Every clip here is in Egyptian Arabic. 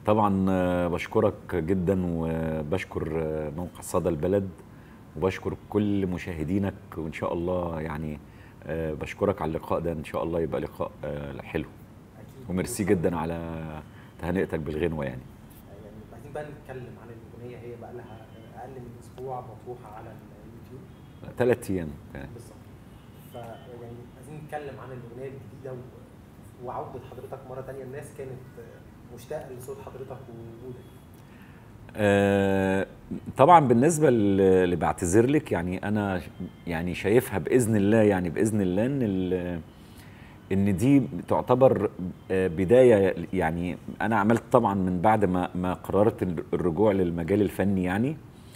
طبعا آه، بشكرك جدا وبشكر آه، موقع صدى البلد وبشكر كل مشاهدينك وان شاء الله يعني آه، بشكرك على اللقاء ده ان شاء الله يبقى لقاء آه، حلو اكيد وميرسي جدا على تهنئتك بالغنوه يعني يعني عايزين بقى نتكلم عن الاغنيه هي بقى لها اقل من اسبوع مطروحه على اليوتيوب ثلاث ايام يعني. بالظبط فيعني عايزين نتكلم عن الاغنيه الجديده و- وعوده حضرتك مره تانية الناس كانت آه، مشتاقه لصوت حضرتك ووجودك آه، طبعا بالنسبه ل- اللي بعتذر لك يعني انا يعني شايفها باذن الله يعني باذن الله ان ال- ان دي تعتبر آه، بدايه يعني انا عملت طبعا من بعد ما ما قررت ال- الرجوع للمجال الفني يعني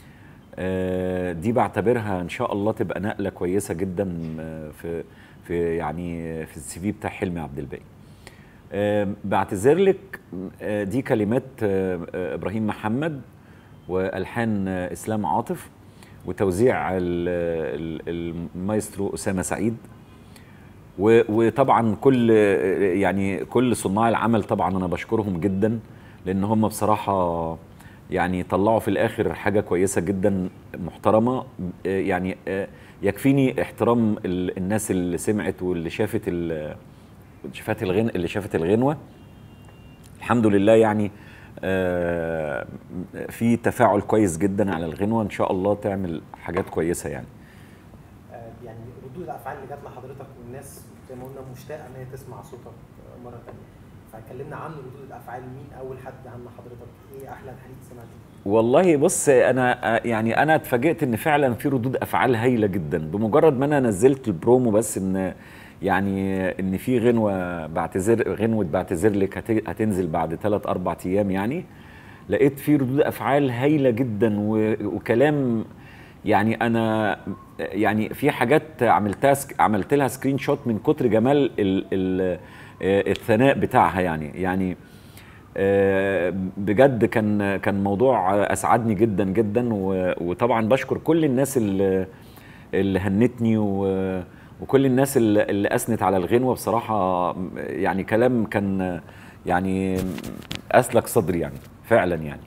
آه، دي بعتبرها ان شاء الله تبقى نقله كويسه جدا آه، في في يعني في السي في بتاع حلمي عبد الباقي آه، بعتذر لك آه، دي كلمات آه، آه، ابراهيم محمد والحان آه، اسلام عاطف وتوزيع ال- ال- المايسترو اسامه سعيد و- وطبعا كل يعني كل صناع العمل طبعا انا بشكرهم جدا لان هم بصراحه يعني طلعوا في الاخر حاجه كويسه جدا محترمه آه، يعني آه، يكفيني احترام ال- الناس اللي سمعت واللي شافت ال- شافت الغن اللي شافت الغنوه الحمد لله يعني آه، في تفاعل كويس جدا على الغنوه ان شاء الله تعمل حاجات كويسه يعني آه، يعني ردود الافعال اللي جات لحضرتك والناس زي ما قلنا مشتاقه ان هي تسمع صوتك آه، مره تانية فكلمنا عن ردود الافعال مين اول حد عن حضرتك ايه احلى تحليل سمعته والله بص انا يعني انا اتفاجئت ان فعلا في ردود افعال هايله جدا بمجرد ما انا نزلت البرومو بس ان يعني ان في غنوه بعتذر غنوه بعتذر لك هت- هتنزل بعد ثلاث اربع ايام يعني لقيت في ردود افعال هايله جدا و- وكلام يعني انا يعني في حاجات عملتها سك- عملت لها سكرين شوت من كتر جمال ال ال الثناء بتاعها يعني يعني آه، بجد كان كان موضوع اسعدني جدا جدا و- وطبعا بشكر كل الناس اللي اللي هنتني و- وكل الناس اللي اللي اثنت على الغنوه بصراحه يعني كلام كان يعني اسلك صدري يعني فعلا يعني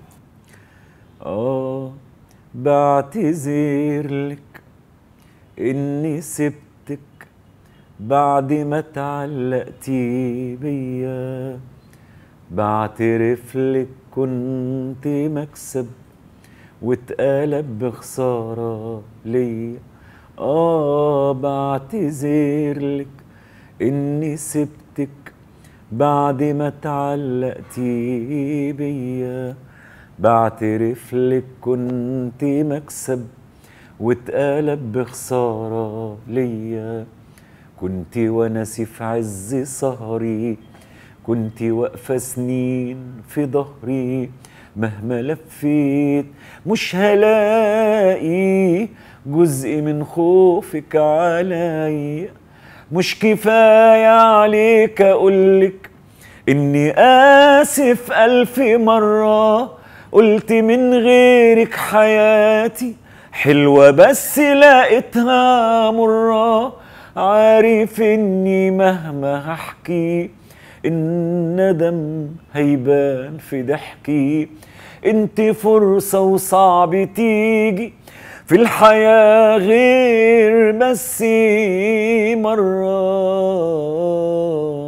اه بعتذر لك اني سبتك بعد ما اتعلقتي بيا بعترف لك كنت مكسب واتقلب بخسارة ليا اه بعتذر لك اني سبتك بعد ما اتعلقتي بيا بعترف لك كنت مكسب واتقلب بخسارة ليا كنت وناسي في عز سهري كنت واقفة سنين في ظهري مهما لفيت مش هلاقي جزء من خوفك عليا مش كفاية عليك أقولك إني آسف ألف مرة قلت من غيرك حياتي حلوة بس لقيتها مرة عارف إني مهما هحكي الندم هيبان في ضحكي انت فرصة وصعب تيجي في الحياة غير بس مرة